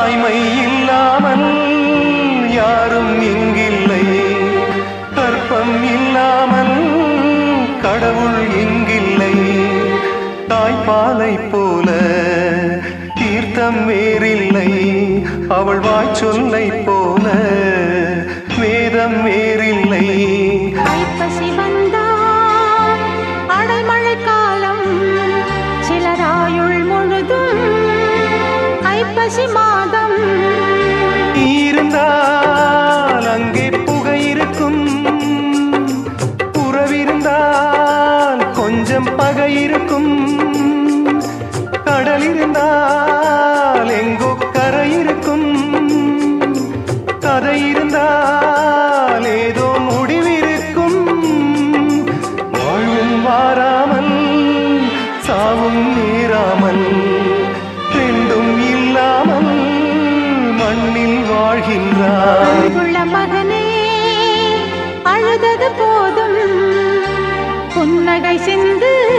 தாய்மை இல்லாமல் யாரும் இங்கில்லை கற்பம் இல்லாமல் கடவுள் இங்கில்லை தாய்ப்பாலை போல தீர்த்தம் வேறில்லை அவள் வாய்ச்சொல்லை போல வேதம் வேறில்லை ஐப்பசி வந்தால் அடைமழை காலம் சிலராயுள் முழுதும் ஐப்பசி மாதம் இருந்தால் அங்கே புகை இருக்கும் உறவிருந்தால் கொஞ்சம் பகை இருக்கும் கடல் இருந்தால் எங்கோ கரை இருக்கும் கதை இருந்தால் ஏதோ முடிவிருக்கும் வாழ்வும் வாராமல் சாவும் நேராமல் ரெண்டும் இல்லாமல் மண்ணில் வாழ்கின்றார் அன்புள்ள மகனே அழுதது போதும் புன்னகை சிந்து